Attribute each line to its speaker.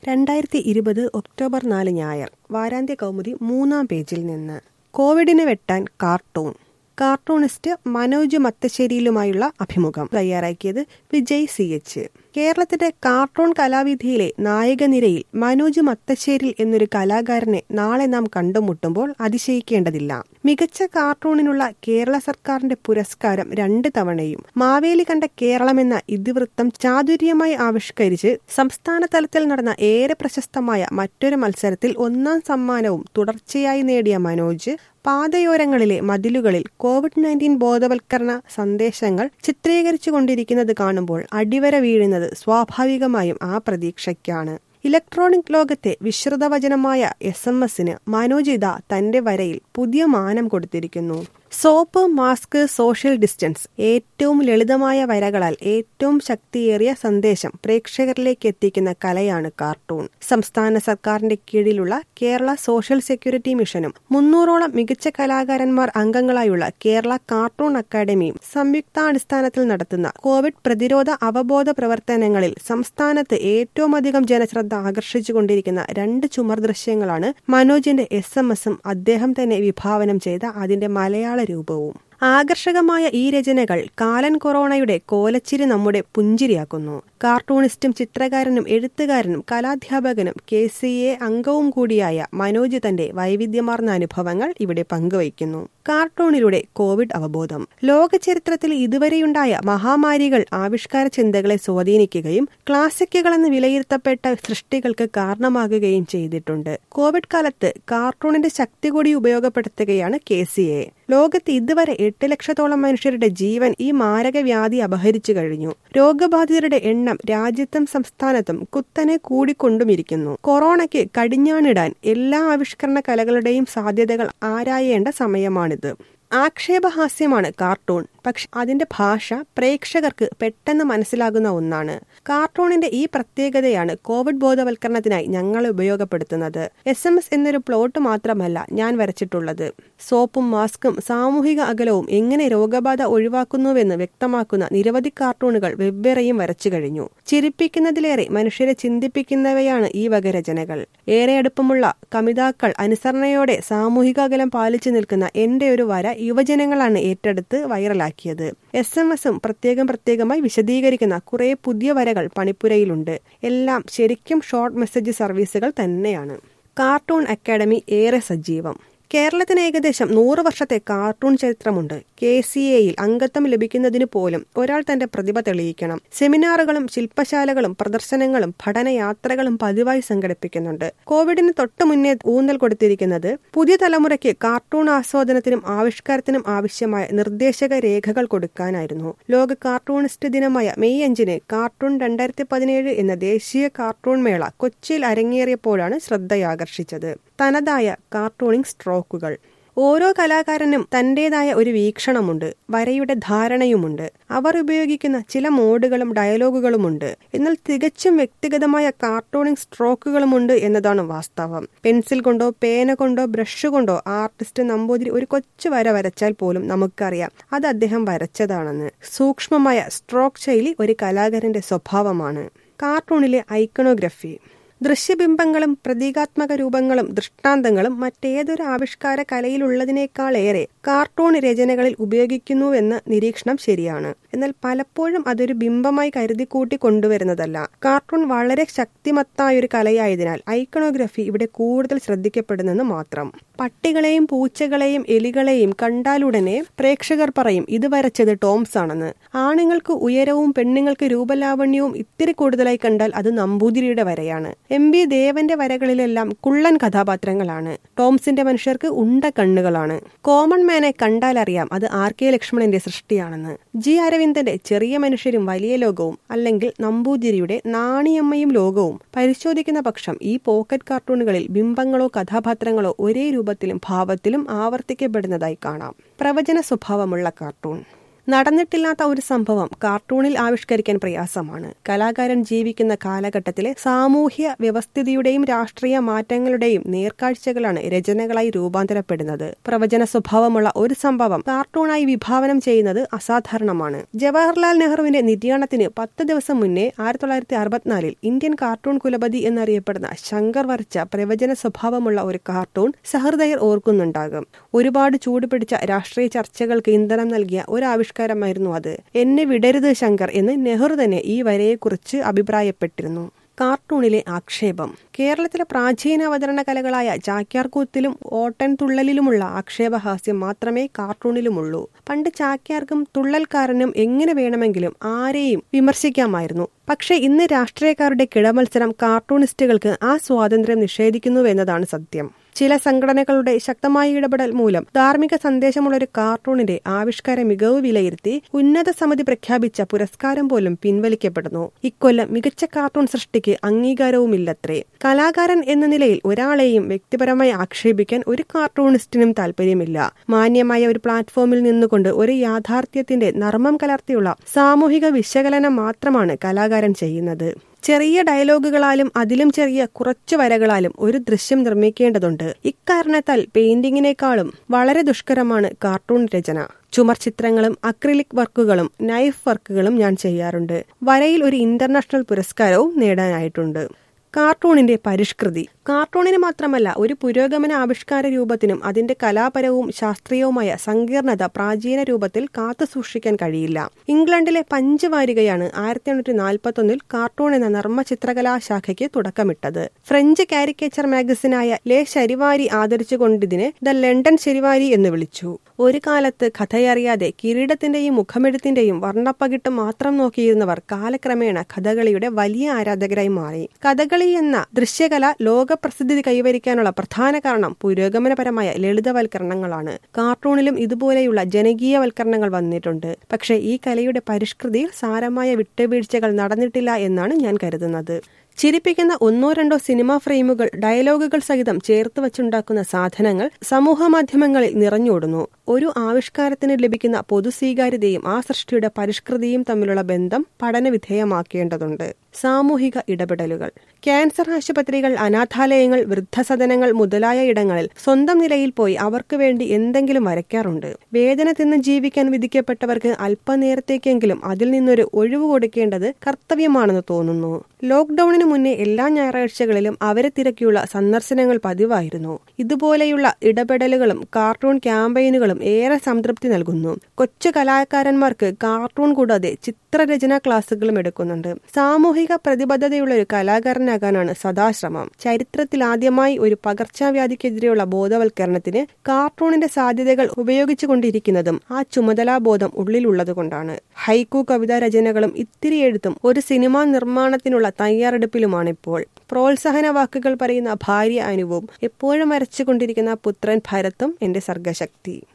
Speaker 1: രണ്ടായിരത്തി ഇരുപത് ഒക്ടോബർ നാല് ഞായർ വാരാന്ത്യ കൗമുദി മൂന്നാം പേജിൽ നിന്ന് കോവിഡിനെ വെട്ടാൻ കാർട്ടൂൺ കാർട്ടൂണിസ്റ്റ് മനോജ് മത്തശ്ശേരിയിലുമായുള്ള അഭിമുഖം തയ്യാറാക്കിയത് വിജയ് സി എച്ച് കേരളത്തിന്റെ കാർട്ടൂൺ കലാവിധിയിലെ നായകനിരയിൽ മനോജ് മത്തശ്ശേരിൽ എന്നൊരു കലാകാരനെ നാളെ നാം കണ്ടുമുട്ടുമ്പോൾ അതിശയിക്കേണ്ടതില്ല മികച്ച കാർട്ടൂണിനുള്ള കേരള സർക്കാരിന്റെ പുരസ്കാരം രണ്ട് തവണയും മാവേലി കണ്ട കേരളമെന്ന ഇതിവൃത്തം ചാതുര്യമായി ആവിഷ്കരിച്ച് സംസ്ഥാന തലത്തിൽ നടന്ന ഏറെ പ്രശസ്തമായ മറ്റൊരു മത്സരത്തിൽ ഒന്നാം സമ്മാനവും തുടർച്ചയായി നേടിയ മനോജ് പാതയോരങ്ങളിലെ മതിലുകളിൽ കോവിഡ് നയൻറ്റീൻ ബോധവൽക്കരണ സന്ദേശങ്ങൾ ചിത്രീകരിച്ചു കൊണ്ടിരിക്കുന്നത് കാണുമ്പോൾ അടിവര വീഴുന്നത് സ്വാഭാവികമായും ആ പ്രതീക്ഷയ്ക്കാണ് ഇലക്ട്രോണിക് ലോകത്തെ വിശ്രുതവചനമായ എസ് എം എസിന് മനോജ് ഇത തന്റെ വരയിൽ പുതിയ മാനം കൊടുത്തിരിക്കുന്നു സോപ്പ് മാസ്ക് സോഷ്യൽ ഡിസ്റ്റൻസ് ഏറ്റവും ലളിതമായ വരകളാൽ ഏറ്റവും ശക്തിയേറിയ സന്ദേശം പ്രേക്ഷകരിലേക്ക് എത്തിക്കുന്ന കലയാണ് കാർട്ടൂൺ സംസ്ഥാന സർക്കാരിന്റെ കീഴിലുള്ള കേരള സോഷ്യൽ സെക്യൂരിറ്റി മിഷനും മുന്നൂറോളം മികച്ച കലാകാരന്മാർ അംഗങ്ങളായുള്ള കേരള കാർട്ടൂൺ അക്കാദമിയും സംയുക്താടിസ്ഥാനത്തിൽ നടത്തുന്ന കോവിഡ് പ്രതിരോധ അവബോധ പ്രവർത്തനങ്ങളിൽ സംസ്ഥാനത്ത് ഏറ്റവും അധികം ജനശ്രദ്ധ ആകർഷിച്ചുകൊണ്ടിരിക്കുന്ന രണ്ട് ചുമർ ദൃശ്യങ്ങളാണ് മനോജിന്റെ എസ് എം എസും അദ്ദേഹം തന്നെ വിഭാവനം ചെയ്ത അതിന്റെ മലയാള രൂപവും ആകർഷകമായ ഈ രചനകൾ കാലൻ കൊറോണയുടെ കോലച്ചിരി നമ്മുടെ പുഞ്ചിരിയാക്കുന്നു കാർട്ടൂണിസ്റ്റും ചിത്രകാരനും എഴുത്തുകാരനും കലാധ്യാപകനും കെ സി എ അംഗവും കൂടിയായ മനോജ് തന്റെ വൈവിധ്യമാർന്ന അനുഭവങ്ങൾ ഇവിടെ പങ്കുവയ്ക്കുന്നു കാർട്ടൂണിലൂടെ കോവിഡ് അവബോധം ലോക ചരിത്രത്തിൽ ഇതുവരെയുണ്ടായ മഹാമാരികൾ ആവിഷ്കാര ചിന്തകളെ സ്വാധീനിക്കുകയും ക്ലാസിക്കുകളെന്ന് വിലയിരുത്തപ്പെട്ട സൃഷ്ടികൾക്ക് കാരണമാകുകയും ചെയ്തിട്ടുണ്ട് കോവിഡ് കാലത്ത് കാർട്ടൂണിന്റെ ശക്തി കൂടി ഉപയോഗപ്പെടുത്തുകയാണ് കെ സി എ ലോകത്ത് ഇതുവരെ എട്ട് ലക്ഷത്തോളം മനുഷ്യരുടെ ജീവൻ ഈ മാരകവ്യാധി അപഹരിച്ചു കഴിഞ്ഞു രോഗബാധിതരുടെ എണ്ണം രാജ്യത്തും സംസ്ഥാനത്തും കുത്തനെ കൂടിക്കൊണ്ടുമിരിക്കുന്നു കൊറോണയ്ക്ക് കടിഞ്ഞാണിടാൻ എല്ലാ ആവിഷ്കരണ കലകളുടെയും സാധ്യതകൾ ആരായേണ്ട സമയമാണിത് ആക്ഷേപഹാസ്യമാണ് കാർട്ടൂൺ പക്ഷെ അതിന്റെ ഭാഷ പ്രേക്ഷകർക്ക് പെട്ടെന്ന് മനസ്സിലാകുന്ന ഒന്നാണ് കാർട്ടൂണിന്റെ ഈ പ്രത്യേകതയാണ് കോവിഡ് ബോധവൽക്കരണത്തിനായി ഞങ്ങൾ ഉപയോഗപ്പെടുത്തുന്നത് എസ് എം എസ് എന്നൊരു പ്ലോട്ട് മാത്രമല്ല ഞാൻ വരച്ചിട്ടുള്ളത് സോപ്പും മാസ്കും സാമൂഹിക അകലവും എങ്ങനെ രോഗബാധ ഒഴിവാക്കുന്നുവെന്ന് വ്യക്തമാക്കുന്ന നിരവധി കാർട്ടൂണുകൾ വെവ്വേറെയും വരച്ചു കഴിഞ്ഞു ചിരിപ്പിക്കുന്നതിലേറെ മനുഷ്യരെ ചിന്തിപ്പിക്കുന്നവയാണ് ഈ വക രചനകൾ ഏറെ അടുപ്പമുള്ള കമിതാക്കൾ അനുസരണയോടെ സാമൂഹിക അകലം പാലിച്ചു നിൽക്കുന്ന എന്റെ ഒരു വര യുവജനങ്ങളാണ് ഏറ്റെടുത്ത് വൈറലാക്കിയത് എസ് എം എസും പ്രത്യേകം പ്രത്യേകമായി വിശദീകരിക്കുന്ന കുറെ പുതിയ വരകൾ പണിപ്പുരയിലുണ്ട് എല്ലാം ശരിക്കും ഷോർട്ട് മെസ്സേജ് സർവീസുകൾ തന്നെയാണ് കാർട്ടൂൺ അക്കാദമി ഏറെ സജീവം കേരളത്തിന് ഏകദേശം നൂറ് വർഷത്തെ കാർട്ടൂൺ ചരിത്രമുണ്ട് കെ സി എയിൽ അംഗത്വം ലഭിക്കുന്നതിന് പോലും ഒരാൾ തന്റെ പ്രതിഭ തെളിയിക്കണം സെമിനാറുകളും ശില്പശാലകളും പ്രദർശനങ്ങളും പഠനയാത്രകളും പതിവായി സംഘടിപ്പിക്കുന്നുണ്ട് കോവിഡിന് തൊട്ടു മുന്നേ ഊന്നൽ കൊടുത്തിരിക്കുന്നത് പുതിയ തലമുറയ്ക്ക് കാർട്ടൂൺ ആസ്വാദനത്തിനും ആവിഷ്കാരത്തിനും ആവശ്യമായ നിർദ്ദേശക രേഖകൾ കൊടുക്കാനായിരുന്നു ലോക കാർട്ടൂണിസ്റ്റ് ദിനമായ മെയ് അഞ്ചിന് കാർട്ടൂൺ രണ്ടായിരത്തി പതിനേഴ് എന്ന ദേശീയ കാർട്ടൂൺ മേള കൊച്ചിയിൽ അരങ്ങേറിയപ്പോഴാണ് ശ്രദ്ധയാകർഷിച്ചത് തനതായ കാർട്ടൂണിംഗ് സ്ട്രോക്കുകൾ ഓരോ കലാകാരനും തന്റേതായ ഒരു വീക്ഷണമുണ്ട് വരയുടെ ധാരണയുമുണ്ട് അവർ ഉപയോഗിക്കുന്ന ചില മോഡുകളും ഡയലോഗുകളുമുണ്ട് എന്നാൽ തികച്ചും വ്യക്തിഗതമായ കാർട്ടൂണിംഗ് സ്ട്രോക്കുകളുമുണ്ട് എന്നതാണ് വാസ്തവം പെൻസിൽ കൊണ്ടോ പേന കൊണ്ടോ ബ്രഷ് കൊണ്ടോ ആർട്ടിസ്റ്റ് നമ്പൂതിരി ഒരു കൊച്ചു വര വരച്ചാൽ പോലും നമുക്കറിയാം അത് അദ്ദേഹം വരച്ചതാണെന്ന് സൂക്ഷ്മമായ സ്ട്രോക്ക് ശൈലി ഒരു കലാകാരന്റെ സ്വഭാവമാണ് കാർട്ടൂണിലെ ഐക്കണോഗ്രഫി ദൃശ്യബിംബങ്ങളും പ്രതീകാത്മക രൂപങ്ങളും ദൃഷ്ടാന്തങ്ങളും മറ്റേതൊരു ആവിഷ്കാര കലയിലുള്ളതിനേക്കാളേറെ കാർട്ടൂൺ രചനകളിൽ ഉപയോഗിക്കുന്നുവെന്ന നിരീക്ഷണം ശരിയാണ് എന്നാൽ പലപ്പോഴും അതൊരു ബിംബമായി കരുതിക്കൂട്ടി കൊണ്ടുവരുന്നതല്ല കാർട്ടൂൺ വളരെ ശക്തിമത്തായ ഒരു കലയായതിനാൽ ഐക്കണോഗ്രഫി ഇവിടെ കൂടുതൽ ശ്രദ്ധിക്കപ്പെടുന്നെന്ന് മാത്രം പട്ടികളെയും പൂച്ചകളെയും എലികളെയും കണ്ടാലുടനെ പ്രേക്ഷകർ പറയും ഇത് വരച്ചത് ടോംസ് ആണെന്ന് ആണുങ്ങൾക്ക് ഉയരവും പെണ്ണുങ്ങൾക്ക് രൂപലാവണ്യവും ഇത്തിരി കൂടുതലായി കണ്ടാൽ അത് നമ്പൂതിരിയുടെ വരയാണ് എം ബി ദേവന്റെ വരകളിലെല്ലാം കുള്ളൻ കഥാപാത്രങ്ങളാണ് ടോംസിന്റെ മനുഷ്യർക്ക് ഉണ്ട കണ്ണുകളാണ് കോമൺ മാനെ കണ്ടാൽ അറിയാം അത് ആർ കെ ലക്ഷ്മണന്റെ സൃഷ്ടിയാണെന്ന് ജി അരവിന്ദന്റെ ചെറിയ മനുഷ്യരും വലിയ ലോകവും അല്ലെങ്കിൽ നമ്പൂതിരിയുടെ നാണിയമ്മയും ലോകവും പരിശോധിക്കുന്ന പക്ഷം ഈ പോക്കറ്റ് കാർട്ടൂണുകളിൽ ബിംബങ്ങളോ കഥാപാത്രങ്ങളോ ഒരേ രൂപത്തിലും ഭാവത്തിലും ആവർത്തിക്കപ്പെടുന്നതായി കാണാം പ്രവചന സ്വഭാവമുള്ള കാർട്ടൂൺ നടന്നിട്ടില്ലാത്ത ഒരു സംഭവം കാർട്ടൂണിൽ ആവിഷ്കരിക്കാൻ പ്രയാസമാണ് കലാകാരൻ ജീവിക്കുന്ന കാലഘട്ടത്തിലെ സാമൂഹ്യ വ്യവസ്ഥിതിയുടെയും രാഷ്ട്രീയ മാറ്റങ്ങളുടെയും നേർക്കാഴ്ചകളാണ് രചനകളായി രൂപാന്തരപ്പെടുന്നത് പ്രവചന സ്വഭാവമുള്ള ഒരു സംഭവം കാർട്ടൂണായി വിഭാവനം ചെയ്യുന്നത് അസാധാരണമാണ് ജവഹർലാൽ നെഹ്റുവിന്റെ നിര്യാണത്തിന് പത്ത് ദിവസം മുന്നേ ആയിരത്തി തൊള്ളായിരത്തി അറുപത്തിനാലിൽ ഇന്ത്യൻ കാർട്ടൂൺ കുലപതി എന്നറിയപ്പെടുന്ന ശങ്കർ വരച്ച പ്രവചന സ്വഭാവമുള്ള ഒരു കാർട്ടൂൺ സഹൃദയർ ഓർക്കുന്നുണ്ടാകും ഒരുപാട് ചൂടുപിടിച്ച രാഷ്ട്രീയ ചർച്ചകൾക്ക് ഇന്ധനം നൽകിയ ഒരു ആവിഷ്കാരമായിരുന്നു അത് എന്നെ വിടരുത് ശങ്കർ എന്ന് നെഹ്റു തന്നെ ഈ വരയെക്കുറിച്ച് അഭിപ്രായപ്പെട്ടിരുന്നു കാർട്ടൂണിലെ ആക്ഷേപം കേരളത്തിലെ പ്രാചീന അവതരണ കലകളായ ചാക്യാർകൂത്തിലും ഓട്ടൻ തുള്ളലിലുമുള്ള ആക്ഷേപഹാസ്യം മാത്രമേ കാർട്ടൂണിലുമുള്ളൂ പണ്ട് ചാക്യാർക്കും തുള്ളൽക്കാരനും എങ്ങനെ വേണമെങ്കിലും ആരെയും വിമർശിക്കാമായിരുന്നു പക്ഷേ ഇന്ന് രാഷ്ട്രീയക്കാരുടെ കിടമത്സരം കാർട്ടൂണിസ്റ്റുകൾക്ക് ആ സ്വാതന്ത്ര്യം നിഷേധിക്കുന്നുവെന്നതാണ് സത്യം ചില സംഘടനകളുടെ ശക്തമായ ഇടപെടൽ മൂലം ധാർമ്മിക സന്ദേശമുള്ള ഒരു കാർട്ടൂണിന്റെ ആവിഷ്കാര മികവ് വിലയിരുത്തി ഉന്നത സമിതി പ്രഖ്യാപിച്ച പുരസ്കാരം പോലും പിൻവലിക്കപ്പെടുന്നു ഇക്കൊല്ലം മികച്ച കാർട്ടൂൺ സൃഷ്ടിക്ക് അംഗീകാരവുമില്ലത്രേ കലാകാരൻ എന്ന നിലയിൽ ഒരാളെയും വ്യക്തിപരമായി ആക്ഷേപിക്കാൻ ഒരു കാർട്ടൂണിസ്റ്റിനും താല്പര്യമില്ല മാന്യമായ ഒരു പ്ലാറ്റ്ഫോമിൽ നിന്നുകൊണ്ട് ഒരു യാഥാർത്ഥ്യത്തിന്റെ നർമ്മം കലർത്തിയുള്ള സാമൂഹിക വിശകലനം മാത്രമാണ് കലാകാരൻ ചെയ്യുന്നത് ചെറിയ ഡയലോഗുകളാലും അതിലും ചെറിയ കുറച്ചു വരകളാലും ഒരു ദൃശ്യം നിർമ്മിക്കേണ്ടതുണ്ട് ഇക്കാരണത്താൽ പെയിന്റിങ്ങിനേക്കാളും വളരെ ദുഷ്കരമാണ് കാർട്ടൂൺ രചന ചുമർ ചിത്രങ്ങളും അക്രിലിക് വർക്കുകളും നൈഫ് വർക്കുകളും ഞാൻ ചെയ്യാറുണ്ട് വരയിൽ ഒരു ഇന്റർനാഷണൽ പുരസ്കാരവും നേടാനായിട്ടുണ്ട് കാർട്ടൂണിന്റെ പരിഷ്കൃതി കാർട്ടൂണിന് മാത്രമല്ല ഒരു പുരോഗമന ആവിഷ്കാര രൂപത്തിനും അതിന്റെ കലാപരവും ശാസ്ത്രീയവുമായ സങ്കീർണത പ്രാചീന രൂപത്തിൽ കാത്തു സൂക്ഷിക്കാൻ കഴിയില്ല ഇംഗ്ലണ്ടിലെ പഞ്ചവാരികയാണ് ആയിരത്തി എണ്ണൂറ്റി നാൽപ്പത്തൊന്നിൽ കാർട്ടൂൺ എന്ന നർമ്മ ചിത്രകലാ ശാഖയ്ക്ക് തുടക്കമിട്ടത് ഫ്രഞ്ച് കാരിക്കേച്ചർ മാഗസിനായ ലേ ശരിവാരി ആദരിച്ചുകൊണ്ടിതിനെ ദ ലണ്ടൻ ശരിവാരി എന്ന് വിളിച്ചു ഒരു കാലത്ത് കഥയറിയാതെ കിരീടത്തിന്റെയും മുഖമെഴുത്തിന്റെയും വർണ്ണപ്പകിട്ട് മാത്രം നോക്കിയിരുന്നവർ കാലക്രമേണ കഥകളിയുടെ വലിയ ആരാധകരായി മാറി കഥകളി എന്ന ദൃശ്യകല ലോകപ്രസിദ്ധി കൈവരിക്കാനുള്ള പ്രധാന കാരണം പുരോഗമനപരമായ ലളിതവൽക്കരണങ്ങളാണ് കാർട്ടൂണിലും ഇതുപോലെയുള്ള ജനകീയവൽക്കരണങ്ങൾ വന്നിട്ടുണ്ട് പക്ഷേ ഈ കലയുടെ പരിഷ്കൃതിയിൽ സാരമായ വിട്ടുവീഴ്ചകൾ നടന്നിട്ടില്ല എന്നാണ് ഞാൻ കരുതുന്നത് ചിരിപ്പിക്കുന്ന ഒന്നോ രണ്ടോ സിനിമാ ഫ്രെയിമുകൾ ഡയലോഗുകൾ സഹിതം ചേർത്ത് വച്ചുണ്ടാക്കുന്ന സാധനങ്ങൾ സമൂഹ മാധ്യമങ്ങളിൽ നിറഞ്ഞോടുന്നു ഒരു ആവിഷ്കാരത്തിന് ലഭിക്കുന്ന പൊതുസ്വീകാര്യതയും ആ സൃഷ്ടിയുടെ പരിഷ്കൃതിയും തമ്മിലുള്ള ബന്ധം പഠന വിധേയമാക്കേണ്ടതുണ്ട് സാമൂഹിക ഇടപെടലുകൾ ക്യാൻസർ ആശുപത്രികൾ അനാഥാലയങ്ങൾ വൃദ്ധസദനങ്ങൾ മുതലായ ഇടങ്ങളിൽ സ്വന്തം നിലയിൽ പോയി അവർക്ക് വേണ്ടി എന്തെങ്കിലും വരയ്ക്കാറുണ്ട് വേദന തിന്ന് ജീവിക്കാൻ വിധിക്കപ്പെട്ടവർക്ക് അല്പനേരത്തേക്കെങ്കിലും അതിൽ നിന്നൊരു ഒഴിവ് കൊടുക്കേണ്ടത് കർത്തവ്യമാണെന്ന് തോന്നുന്നു ലോക്ക്ഡൌണിന് മുന്നേ എല്ലാ ഞായറാഴ്ചകളിലും അവരെ തിരക്കിയുള്ള സന്ദർശനങ്ങൾ പതിവായിരുന്നു ഇതുപോലെയുള്ള ഇടപെടലുകളും കാർട്ടൂൺ ക്യാമ്പയിനുകളും ഏറെ സംതൃപ്തി നൽകുന്നു കൊച്ചു കലാകാരന്മാർക്ക് കാർട്ടൂൺ കൂടാതെ ചിത്രരചനാ ക്ലാസുകളും എടുക്കുന്നുണ്ട് സാമൂഹിക പ്രതിബദ്ധതയുള്ള ഒരു കലാകാരനാകാനാണ് സദാശ്രമം ചരിത്രത്തിൽ ആദ്യമായി ഒരു പകർച്ചവ്യാധിക്കെതിരെയുള്ള ബോധവൽക്കരണത്തിന് കാർട്ടൂണിന്റെ സാധ്യതകൾ ഉപയോഗിച്ചുകൊണ്ടിരിക്കുന്നതും ആ ചുമതലാബോധം ഉള്ളിലുള്ളതുകൊണ്ടാണ് ഹൈക്കു കവിതാ രചനകളും ഇത്തിരി എഴുത്തും ഒരു സിനിമാ നിർമ്മാണത്തിനുള്ള തയ്യാറെടുപ്പിലുമാണിപ്പോൾ പ്രോത്സാഹന വാക്കുകൾ പറയുന്ന ഭാര്യ അനുവും എപ്പോഴും വരച്ചുകൊണ്ടിരിക്കുന്ന പുത്രൻ ഭരത്തും എന്റെ സർഗശക്തി